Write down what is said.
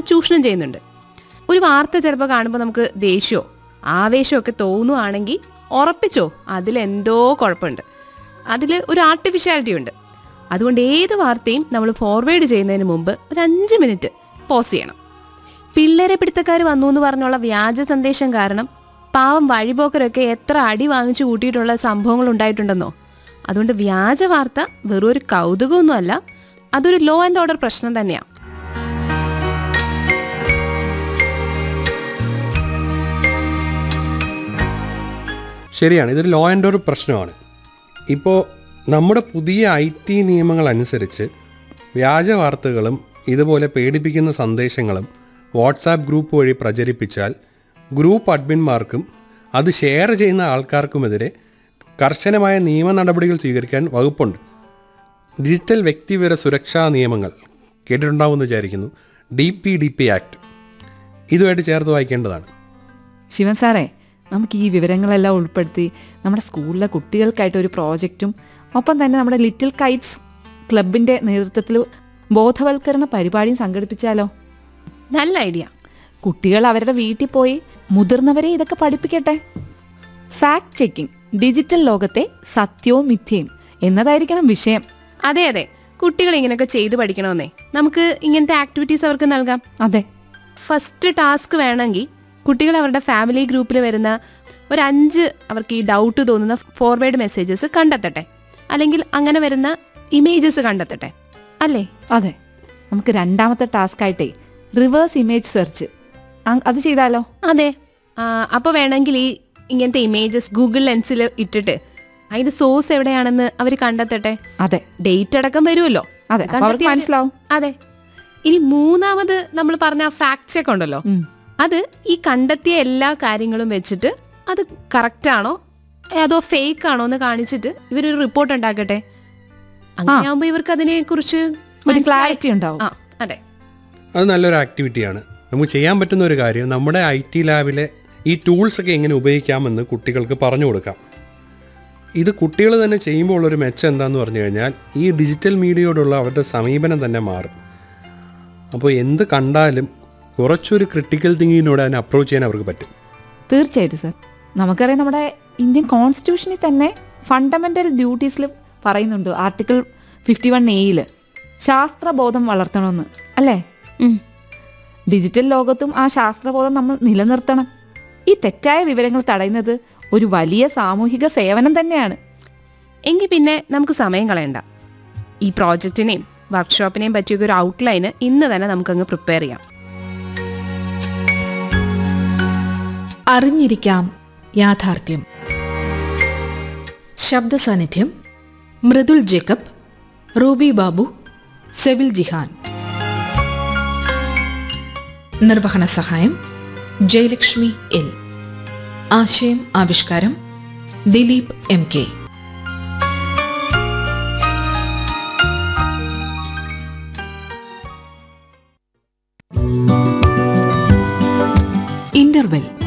ചൂഷണം ചെയ്യുന്നുണ്ട് ഒരു വാർത്ത ചിലപ്പോൾ കാണുമ്പോൾ നമുക്ക് ദേഷ്യമോ ആവേശമോ ഒക്കെ തോന്നുവാണെങ്കിൽ ഉറപ്പിച്ചോ അതിലെന്തോ കുഴപ്പമുണ്ട് അതിൽ ഒരു ആർട്ടിഫിഷ്യാലിറ്റി ഉണ്ട് അതുകൊണ്ട് ഏത് വാർത്തയും നമ്മൾ ഫോർവേഡ് ചെയ്യുന്നതിന് മുമ്പ് ഒരു അഞ്ച് മിനിറ്റ് പോസ് ചെയ്യണം പിള്ളേരെ പിടുത്തക്കാർ വന്നു എന്ന് പറഞ്ഞുള്ള വ്യാജ സന്ദേശം കാരണം പാവം വഴിപോക്കരൊക്കെ എത്ര അടി വാങ്ങിച്ചു കൂട്ടിയിട്ടുള്ള സംഭവങ്ങൾ ഉണ്ടായിട്ടുണ്ടെന്നോ അതുകൊണ്ട് വ്യാജ വാർത്ത വെറും ഒരു കൗതുകമൊന്നുമല്ല അതൊരു ലോ ആൻഡ് ഓർഡർ പ്രശ്നം തന്നെയാണ് ശരിയാണ് ഇതൊരു ലോ ആൻഡ് ഓർഡർ പ്രശ്നമാണ് ഇപ്പോൾ നമ്മുടെ പുതിയ ഐ ടി നിയമങ്ങൾ അനുസരിച്ച് വ്യാജ വാർത്തകളും ഇതുപോലെ പേടിപ്പിക്കുന്ന സന്ദേശങ്ങളും വാട്സാപ്പ് ഗ്രൂപ്പ് വഴി പ്രചരിപ്പിച്ചാൽ ഗ്രൂപ്പ് അഡ്മിന്മാർക്കും അത് ഷെയർ ചെയ്യുന്ന ആൾക്കാർക്കുമെതിരെ കർശനമായ നിയമ നടപടികൾ സ്വീകരിക്കാൻ വകുപ്പുണ്ട് ഡിജിറ്റൽ വ്യക്തിവിവര സുരക്ഷാ നിയമങ്ങൾ കേട്ടിട്ടുണ്ടാവുമെന്ന് വിചാരിക്കുന്നു D P D P act ഇതുമായിട്ട് ചേർത്ത് വായിക്കേണ്ടതാണ് ശിവൻ സാറേ നമുക്ക് ഈ വിവരങ്ങളെല്ലാം ഉൾപ്പെടുത്തി നമ്മുടെ സ്കൂളിലെ കുട്ടികൾക്കായിട്ട് ഒരു പ്രോജക്റ്റും ഒപ്പം തന്നെ നമ്മുടെ ലിറ്റിൽ കൈറ്റ്സ് ക്ലബിൻ്റെ നേതൃത്വത്തിൽ ബോധവൽക്കരണ പരിപാടിയും സംഘടിപ്പിച്ചാലോ നല്ല ഐഡിയ കുട്ടികൾ അവരുടെ വീട്ടിൽ പോയി മുതിർന്നവരെ ഇതൊക്കെ പഠിപ്പിക്കട്ടെ ഫാക്ട് ചെക്കിംഗ് ഡിജിറ്റൽ ലോകത്തെ സത്യവും മിഥ്യയും എന്നതായിരിക്കണം വിഷയം അതെ അതെ കുട്ടികൾ ഇങ്ങനെയൊക്കെ ചെയ്തു പഠിക്കണമെന്നേ നമുക്ക് ഇങ്ങനത്തെ ആക്ടിവിറ്റീസ് അവർക്ക് നൽകാം അതെ ഫസ്റ്റ് ടാസ്ക് വേണമെങ്കിൽ കുട്ടികൾ അവരുടെ ഫാമിലി ഗ്രൂപ്പിൽ വരുന്ന ഒരു അഞ്ച് അവർക്ക് ഈ ഡൗട്ട് തോന്നുന്ന ഫോർവേഡ് മെസ്സേജസ് കണ്ടെത്തട്ടെ അല്ലെങ്കിൽ അങ്ങനെ വരുന്ന ഇമേജസ് കണ്ടെത്തട്ടെ അല്ലേ അതെ നമുക്ക് രണ്ടാമത്തെ ടാസ്ക് ആയിട്ടേ റിവേഴ്സ് ഇമേജ് സെർച്ച് അത് ചെയ്താലോ അതെ അപ്പോൾ വേണമെങ്കിൽ ഈ ഇങ്ങനത്തെ ഇമേജസ് ഗൂഗിൾ ലെൻസിൽ ഇട്ടിട്ട് അതിന്റെ സോഴ്സ് എവിടെയാണെന്ന് അവർ കണ്ടെത്തട്ടെ അതെ ഡേറ്റ് അടക്കം വരുമല്ലോ അതെ അപ്പൊ അവർക്ക് കണ്ടെത്തി അവര്- മനസ്സിലാവും അതെ ഇനി മൂന്നാമത് നമ്മൾ പറഞ്ഞ ഫാക്ട് ചെക്ക് ഉണ്ടല്ലോ ഉം. അത് അത് ഈ കണ്ടെത്തിയ എല്ലാ കാര്യങ്ങളും വെച്ചിട്ട് അത് കറക്റ്റ് ആണോ ഏ, അതോ ഫേക്ക് ആണോ എന്ന് കാണിച്ചിട്ട് ഇവരൊരു റിപ്പോർട്ട് ഉണ്ടാക്കട്ടെ അങ്ങനെയാകുമ്പോ ഇവർക്ക് അതിനെ കുറിച്ച് ഒരു ക്ലാരിറ്റി ഉണ്ടാവും ആ അതെ അത് നല്ലൊരു ആക്ടിവിറ്റിയാണ് നമുക്ക് ചെയ്യാൻ പറ്റുന്ന ഒരു കാര്യം നമ്മുടെ ഐ ടി ലാബിലെ ഈ ടൂൾസ് ഒക്കെ എങ്ങനെ ഉപയോഗിക്കാമെന്ന് കുട്ടികൾക്ക് പറഞ്ഞു കൊടുക്കാം ഇത് കുട്ടികൾ തന്നെ ചെയ്യുമ്പോൾ ഉള്ളൊരു മെച്ചം എന്താന്ന് പറഞ്ഞു കഴിഞ്ഞാൽ ഈ ഡിജിറ്റൽ മീഡിയയോടുള്ള അവരുടെ സമീപനം തന്നെ മാറും അപ്പോൾ എന്ത് കണ്ടാലും കുറച്ചൊരു ക്രിട്ടിക്കൽ തിങ്കിങ്ങിനോട് അതിനെ അപ്രോച്ച് ചെയ്യാൻ അവർക്ക് പറ്റും തീർച്ചയായിട്ടും സർ നമുക്കറിയാം നമ്മുടെ ഇന്ത്യൻ കോൺസ്റ്റിറ്റ്യൂഷനിൽ തന്നെ ഫണ്ടമെന്റൽ ഡ്യൂട്ടീസിൽ പറയുന്നുണ്ട് ആർട്ടിക്കിൾ ഫിഫ്റ്റി വൺ എയിൽ ശാസ്ത്രബോധം വളർത്തണമെന്ന് അല്ലേ ഉം. ഡിജിറ്റൽ ലോകത്തും ആ ശാസ്ത്രബോധം നമ്മൾ നിലനിർത്തണം ഈ തെറ്റായ വിവരങ്ങൾ തടയുന്നത് ഒരു വലിയ സാമൂഹിക സേവനം തന്നെയാണ് എങ്കിൽ പിന്നെ നമുക്ക് സമയം കളയണ്ട ഈ പ്രോജക്റ്റിനെയും വർക്ക്ഷോപ്പിനെയും പറ്റിയൊക്കെ ഒരു ഔട്ട്ലൈന് ഇന്ന് തന്നെ നമുക്കങ്ങ് പ്രിപ്പയർ ചെയ്യാം അറിഞ്ഞിരിക്കാം യാഥാർത്ഥ്യം ശബ്ദ സാന്നിധ്യം മൃദുൽ ജേക്കബ് റൂബി ബാബു സെവിൽ ജിഹാൻ നിർവഹണ സഹായം ജയലക്ഷ്മി എൽ ആശയം ആവിഷ്കാരം ദിലീപ് എം കെ ഇന്റർവെൽ